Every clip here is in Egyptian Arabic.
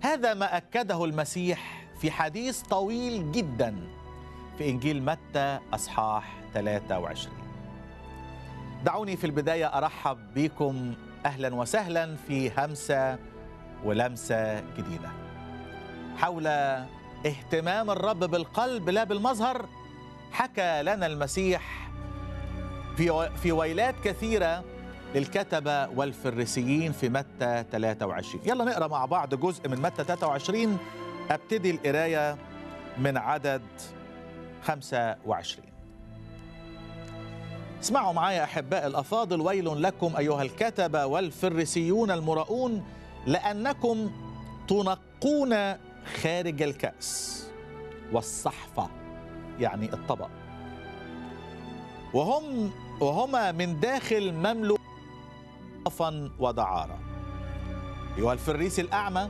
هذا ما اكده المسيح في حديث طويل جدا في انجيل متى اصحاح 23 دعوني في البدايه ارحب بكم اهلا وسهلا في همسه ولمسه جديده حول اهتمام الرب بالقلب لا بالمظهر حكى لنا المسيح في في ويلات كثيره للكتبه والفريسيين في متى 23 يلا نقرا مع بعض جزء من متى 23 ابتدي القرايه من عدد 25 اسمعوا معايا احباء الافاضل ويل لكم ايها الكتبه والفريسيون المراؤون لانكم تنقون خارج الكاس والصحفه يعني الطبق وهم وهما من داخل مملوء ودعاره ايها الفريس الاعمى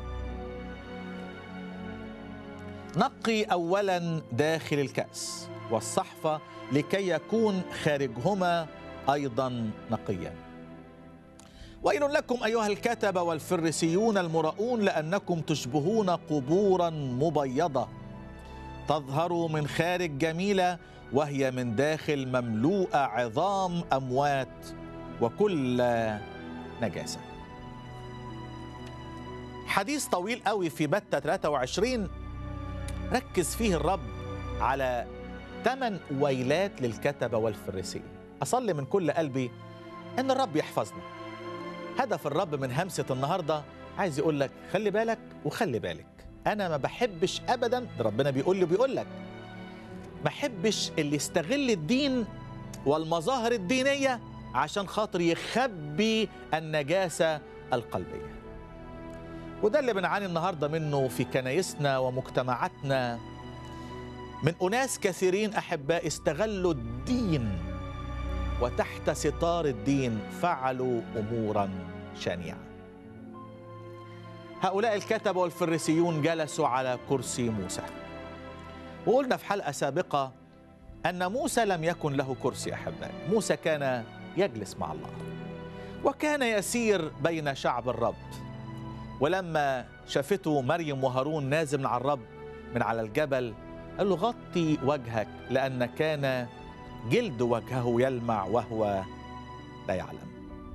نقي اولا داخل الكاس والصحفه لكي يكون خارجهما ايضا نقيا ويل لكم ايها الكتبه والفريسيون المراؤون لانكم تشبهون قبورا مبيضه تظهر من خارج جميله وهي من داخل مملوءه عظام اموات وكل نجاسه حديث طويل قوي في متى 23 ركز فيه الرب على ثمان ويلات للكتبة والفريسيين أصلي من كل قلبي أن الرب يحفظنا هدف الرب من همسة النهاردة عايز يقول لك خلي بالك وخلي بالك أنا ما بحبش أبدا ده ربنا بيقول لي بيقول لك ما بحبش اللي يستغل الدين والمظاهر الدينية عشان خاطر يخبي النجاسة القلبية وده اللي بنعاني النهاردة منه في كنايسنا ومجتمعاتنا من أناس كثيرين أحباء استغلوا الدين وتحت ستار الدين فعلوا أمورا شنيعة هؤلاء الكتبة والفريسيون جلسوا على كرسي موسى وقلنا في حلقة سابقة أن موسى لم يكن له كرسي أحباء موسى كان يجلس مع الله وكان يسير بين شعب الرب ولما شافته مريم وهارون نازل من على الرب من على الجبل قال له غطي وجهك لأن كان جلد وجهه يلمع وهو لا يعلم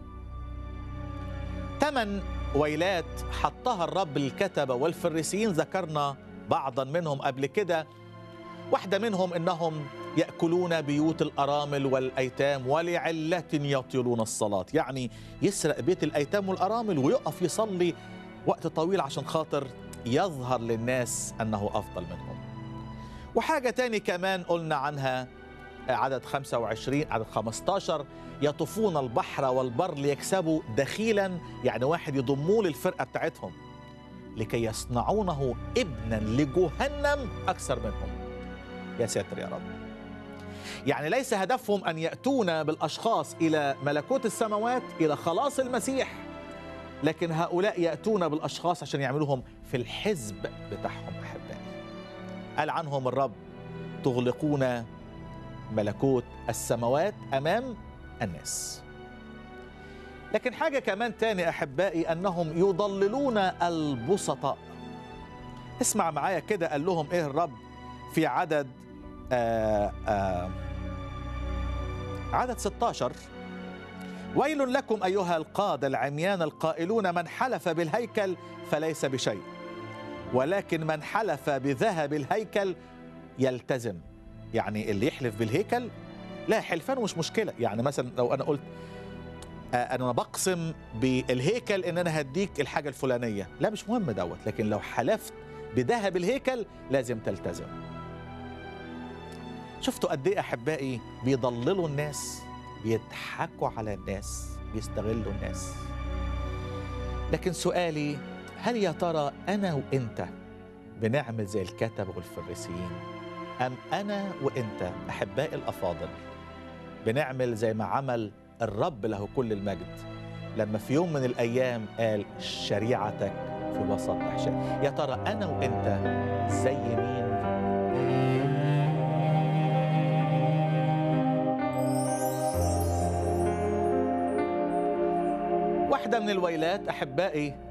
ثمن ويلات حطها الرب للكتبة والفريسيين ذكرنا بعضا منهم قبل كده واحدة منهم إنهم يأكلون بيوت الأرامل والأيتام ولعلة يطيلون الصلاة يعني يسرق بيت الأيتام والأرامل ويقف يصلي وقت طويل عشان خاطر يظهر للناس أنه أفضل منهم وحاجة تاني كمان قلنا عنها عدد 25 عدد 15 يطوفون البحر والبر ليكسبوا دخيلا يعني واحد يضموه للفرقة بتاعتهم لكي يصنعونه ابنا لجهنم أكثر منهم يا ساتر يا رب يعني ليس هدفهم أن يأتون بالأشخاص إلى ملكوت السماوات إلى خلاص المسيح لكن هؤلاء يأتون بالأشخاص عشان يعملوهم في الحزب بتاعهم أحبائي قال عنهم الرب تغلقون ملكوت السماوات امام الناس لكن حاجه كمان تاني احبائي انهم يضللون البسطاء اسمع معايا كده قال لهم ايه الرب في عدد آآ آآ عدد 16 ويل لكم ايها القاده العميان القائلون من حلف بالهيكل فليس بشيء ولكن من حلف بذهب الهيكل يلتزم يعني اللي يحلف بالهيكل لا حلفان مش مشكله يعني مثلا لو انا قلت انا بقسم بالهيكل ان انا هديك الحاجه الفلانيه لا مش مهم دوت لكن لو حلفت بذهب الهيكل لازم تلتزم شفتوا قد ايه احبائي بيضللوا الناس بيضحكوا على الناس بيستغلوا الناس لكن سؤالي هل يا ترى انا وانت بنعمل زي الكتب والفريسيين ام انا وانت احبائي الافاضل بنعمل زي ما عمل الرب له كل المجد لما في يوم من الايام قال شريعتك في وسط احشاء يا ترى انا وانت زي مين واحده من الويلات احبائي